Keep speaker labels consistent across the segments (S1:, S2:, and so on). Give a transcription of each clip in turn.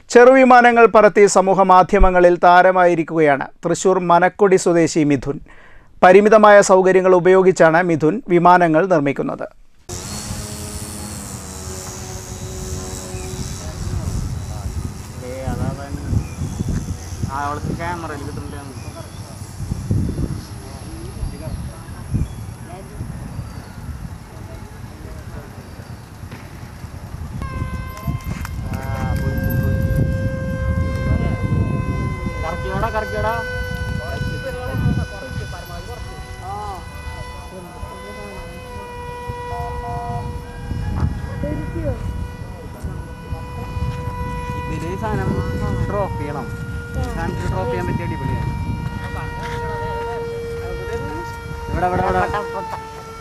S1: ചെറുവിമാനങ്ങൾ പറത്തി സമൂഹ മാധ്യമങ്ങളിൽ താരമായിരിക്കുകയാണ് തൃശൂർ മനക്കൊടി സ്വദേശി മിഥുൻ പരിമിതമായ സൗകര്യങ്ങൾ ഉപയോഗിച്ചാണ് മിഥുൻ വിമാനങ്ങൾ നിർമ്മിക്കുന്നത്
S2: ക്യാമറയിൽ കിട്ടുന്നില്ല കറക്കിയോടാ കറക്കിയോടാ ഇതില് സാധനം ഡ്രോപ്പ് ചെയ്യണം സാധനത്തിൽ ഡ്രോപ്പ് ചെയ്യാൻ പറ്റിയ അടിപൊളിയാണ് ഇവിടെ ഇവിടെ ഇവിടെ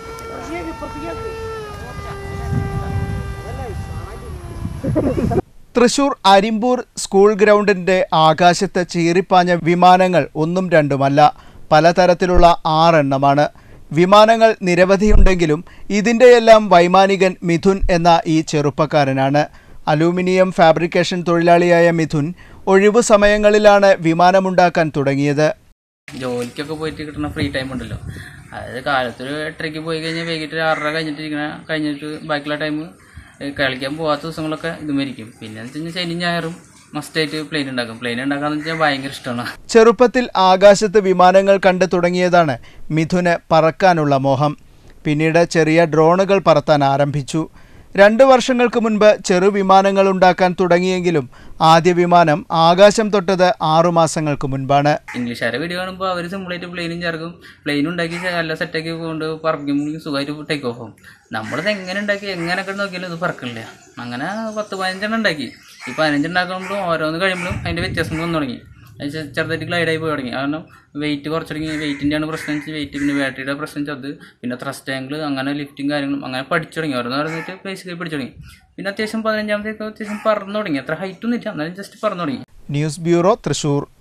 S1: തൃശൂർ അരിമ്പൂർ സ്കൂൾ ഗ്രൗണ്ടിന്റെ ആകാശത്ത് ചീറിപ്പാഞ്ഞ വിമാനങ്ങൾ ഒന്നും രണ്ടുമല്ല പലതരത്തിലുള്ള ആറെണ്ണമാണ് വിമാനങ്ങൾ നിരവധിയുണ്ടെങ്കിലും ഇതിൻ്റെയെല്ലാം വൈമാനികൻ മിഥുൻ എന്ന ഈ ചെറുപ്പക്കാരനാണ് അലൂമിനിയം ഫാബ്രിക്കേഷൻ തൊഴിലാളിയായ മിഥുൻ ഒഴിവു സമയങ്ങളിലാണ് വിമാനമുണ്ടാക്കാൻ തുടങ്ങിയത്
S2: ജോലിക്കൊക്കെ പോയിട്ട് കിട്ടുന്ന ഫ്രീ ടൈം ഉണ്ടല്ലോ അതായത് കാലത്തൊരു എട്ടരയ്ക്ക് പോയി കഴിഞ്ഞാൽ വൈകിട്ട് ഒരു ആറര കഴിഞ്ഞിട്ടിരിക്കണ കഴിഞ്ഞിട്ട് ബാക്കിയുള്ള ടൈം കളിക്കാൻ പോകാത്ത ദിവസങ്ങളൊക്കെ ഇതുമായിരിക്കും പിന്നെ എന്ന് വെച്ച് കഴിഞ്ഞാൽ ശനി ഞായറും മസ്റ്റായിട്ട് പ്ലെയിൻ ഉണ്ടാക്കും പ്ലെയിൻ ഉണ്ടാക്കാന്ന് വെച്ചാൽ ഭയങ്കര ഇഷ്ടമാണ്
S1: ചെറുപ്പത്തിൽ ആകാശത്ത് വിമാനങ്ങൾ കണ്ടു തുടങ്ങിയതാണ് മിഥുന് പറക്കാനുള്ള മോഹം പിന്നീട് ചെറിയ ഡ്രോണുകൾ പറത്താൻ ആരംഭിച്ചു രണ്ട് വർഷങ്ങൾക്ക് മുൻപ് ചെറുവിമാനങ്ങൾ ഉണ്ടാക്കാൻ തുടങ്ങിയെങ്കിലും ആദ്യ വിമാനം ആകാശം തൊട്ടത് ആറുമാസങ്ങൾക്ക് മുൻപാണ്
S2: ഇംഗ്ലീഷുകാരെ വീഡിയോ കാണുമ്പോൾ അവർ സിമ്പിളായിട്ട് പ്ലെയിനും ചേർക്കും പ്ലെയിൻ ഉണ്ടാക്കി നല്ല സെറ്റാക്കി കൊണ്ട് പറക്കുമ്പോൾ സുഖമായിട്ട് ടേക്ക് ഓഫ് ആവും നമ്മളിത് എങ്ങനെ ഉണ്ടാക്കി എങ്ങനെയൊക്കെ നോക്കിയാലും ഇത് പറക്കില്ല അങ്ങനെ പത്ത് പതിനഞ്ചെണ്ണം ഉണ്ടാക്കി ഈ പതിനഞ്ച് ഉണ്ടാക്കുമ്പോഴും ഓരോന്ന് കഴിയുമ്പോഴും അതിൻ്റെ വ്യത്യാസങ്ങൾ വന്നു തുടങ്ങി അത് ചെ- ചെറുതായിട്ട് ഗ്ലൈഡായി പോയി തുടങ്ങി കാരണം വെയിറ്റ് കുറച്ച് തുടങ്ങി വെയിറ്റിൻ്റെയാണ് പ്രശ്നം വെച്ചാൽ വെയിറ്റ് പിന്നെ ബാറ്ററിയുടെ പ്രശ്നം വെച്ചാൽ അത് പിന്നെ ത്രസ്റ്റ് ആംഗിൾ അങ്ങനെ ലിഫ്റ്റിംഗ് കാര്യങ്ങളും അങ്ങനെ പഠിച്ചു തുടങ്ങി ഓരോന്ന് പറഞ്ഞിട്ട് ബേസിക്കലി പഠിച്ചു തുടങ്ങി പിന്നെ അത്യാവശ്യം പതിനഞ്ചാമത്തേക്ക് അത്യാവശ്യം പറന്നു തുടങ്ങി അത്ര ഹൈറ്റ് ഒന്നും ഇല്ല എന്നാലും ജസ്റ്റ് പറന്നു തുടങ്ങി
S1: ന്യൂസ് ബ്യൂറോ തൃശൂർ